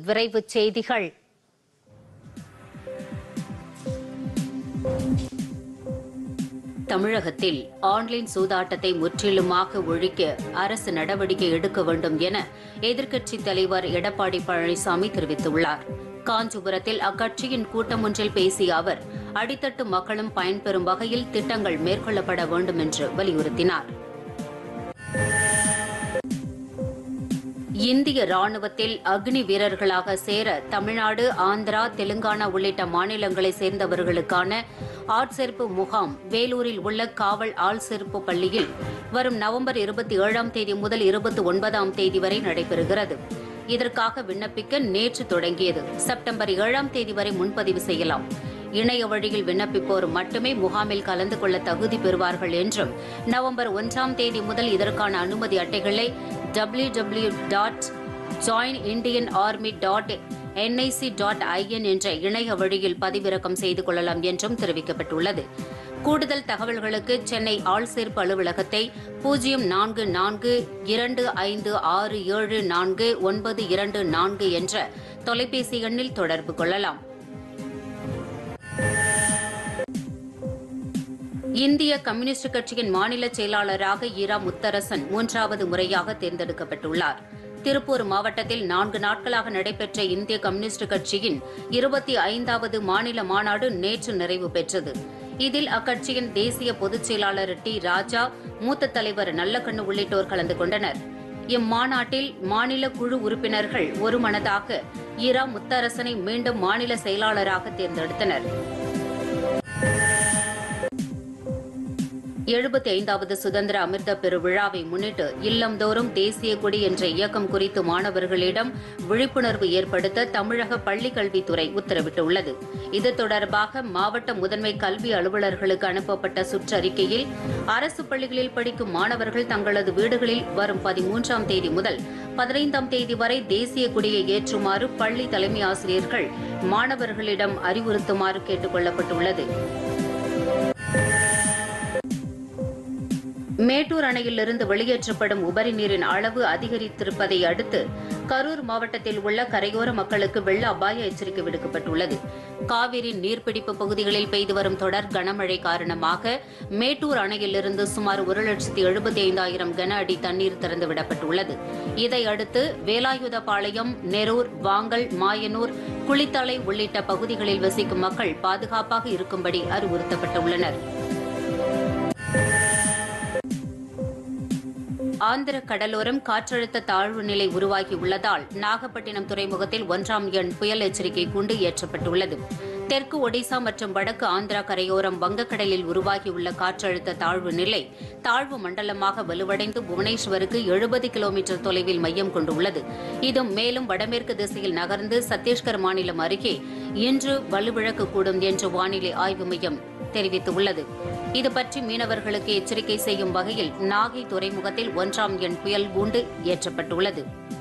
விரைவுச் செய்திகள் தமிழகத்தில் ஆன்லைன் சூதாட்டத்தை முற்றிலுமாக ஒழிக்க அரசு நடவடிக்கை எடுக்க வேண்டும் என எதிர்க்கட்சித் தலைவர் எடப்பாடி பழனிசாமி தெரிவித்துள்ளார் காஞ்சிபுரத்தில் அக்கட்சியின் கூட்டம் ஒன்றில் பேசிய அவர் அடித்தட்டு மக்களும் பயன்பெறும் வகையில் திட்டங்கள் மேற்கொள்ளப்பட வேண்டும் என்று வலியுறுத்தினார் இந்திய ராணுவத்தில் அக்னி வீரர்களாக சேர தமிழ்நாடு ஆந்திரா தெலுங்கானா உள்ளிட்ட மாநிலங்களைச் சேர்ந்தவர்களுக்கான ஆட்சேர்ப்பு முகாம் வேலூரில் உள்ள காவல் ஆள்சேர்ப்பு பள்ளியில் வரும் நவம்பர் இருபத்தி ஏழாம் தேதி முதல் இருபத்தி ஒன்பதாம் தேதி வரை நடைபெறுகிறது இதற்காக விண்ணப்பிக்க நேற்று தொடங்கியது செப்டம்பர் ஏழாம் தேதி வரை முன்பதிவு செய்யலாம் இணைய வழியில் விண்ணப்பிப்போர் மட்டுமே முகாமில் கலந்து கொள்ள தகுதி பெறுவார்கள் என்றும் நவம்பர் ஒன்றாம் தேதி முதல் இதற்கான அனுமதி அட்டைகளை W W dot join Indian army dot NIC dot IN என்ற இணைய வழியில் பதிவிறக்கம் செய்து கொள்ளலாம் என்றும் தெரிவிக்கப்பட்டுள்ளது கூடுதல் தகவல்களுக்கு சென்னை ஆள்சேர்ப்பு அலுவலகத்தை பூஜ்ஜியம் நான்கு நான்கு இரண்டு ஐந்து ஆறு ஏழு நான்கு ஒன்பது இரண்டு நான்கு என்ற தொலைபேசி எண்ணில் தொடர்பு கொள்ளலாம் இந்திய கம்யூனிஸ்ட் கட்சியின் மாநில செயலாளராக இரா முத்தரசன் மூன்றாவது முறையாக தேர்ந்தெடுக்கப்பட்டுள்ளார் திருப்பூர் மாவட்டத்தில் நான்கு நாட்களாக நடைபெற்ற இந்திய கம்யூனிஸ்ட் கட்சியின் இருபத்தி ஐந்தாவது மாநில மாநாடு நேற்று நிறைவு பெற்றது இதில் அக்கட்சியின் தேசிய பொதுச் செயலாளர் டி ராஜா மூத்த தலைவர் நல்லக்கண்ணு உள்ளிட்டோர் கலந்து கொண்டனர் இம்மாநாட்டில் மாநில குழு உறுப்பினர்கள் ஒருமனதாக இரா முத்தரசனை மீண்டும் மாநில செயலாளராக தேர்ந்தெடுத்தனர் எழுபத்தி ஐந்தாவது சுதந்திர அமிர்த பெருவிழாவை முன்னிட்டு இல்லந்தோறும் தேசிய கொடி என்ற இயக்கம் குறித்து மாணவர்களிடம் விழிப்புணர்வு ஏற்படுத்த தமிழக பள்ளிக் கல்வித்துறை உத்தரவிட்டுள்ளது இது தொடர்பாக மாவட்ட முதன்மை கல்வி அலுவலர்களுக்கு அனுப்பப்பட்ட சுற்றறிக்கையில் அரசு பள்ளிகளில் படிக்கும் மாணவர்கள் தங்களது வீடுகளில் வரும் பதிமூன்றாம் தேதி முதல் பதினைந்தாம் தேதி வரை தேசிய கொடியை ஏற்றுமாறு பள்ளி தலைமை ஆசிரியர்கள் மாணவர்களிடம் அறிவுறுத்துமாறு கேட்டுக் கொள்ளப்பட்டுள்ளது மேட்டூர் அணையிலிருந்து வெளியேற்றப்படும் உபரி நீரின் அளவு அதிகரித்திருப்பதை அடுத்து கரூர் மாவட்டத்தில் உள்ள கரையோர மக்களுக்கு வெள்ள அபாய எச்சரிக்கை விடுக்கப்பட்டுள்ளது காவிரி நீர்பிடிப்பு பகுதிகளில் பெய்து வரும் தொடர் கனமழை காரணமாக மேட்டூர் அணையிலிருந்து சுமார் ஒரு லட்சத்தி எழுபத்தி ஐந்தாயிரம் கன அடி தண்ணீர் திறந்துவிடப்பட்டுள்ளது இதையடுத்து வேலாயுதபாளையம் நெரூர் வாங்கல் மாயனூர் குளித்தலை உள்ளிட்ட பகுதிகளில் வசிக்கும் மக்கள் பாதுகாப்பாக இருக்கும்படி அறிவுறுத்தப்பட்டுள்ளனர் ஆந்திர கடலோரம் காற்றழுத்த தாழ்வு நிலை உருவாகியுள்ளதால் நாகப்பட்டினம் துறைமுகத்தில் ஒன்றாம் எண் புயல் எச்சரிக்கை கூண்டு ஏற்றப்பட்டுள்ளது தெற்கு ஒடிசா மற்றும் வடக்கு ஆந்திரா கரையோரம் வங்கக்கடலில் உருவாகியுள்ள காற்றழுத்த தாழ்வு நிலை தாழ்வு மண்டலமாக வலுவடைந்து புவனேஸ்வருக்கு எழுபது கிலோமீட்டர் தொலைவில் மையம் கொண்டுள்ளது இது மேலும் வடமேற்கு திசையில் நகர்ந்து சத்தீஸ்கர் மாநிலம் அருகே இன்று வலுவிழக்கக்கூடும் என்று வானிலை ஆய்வு மையம் தெரிவித்துள்ளது இது பற்றி மீனவர்களுக்கு எச்சரிக்கை செய்யும் வகையில் நாகை துறைமுகத்தில் ஒன்றாம் எண் புயல் கூண்டு ஏற்றப்பட்டுள்ளது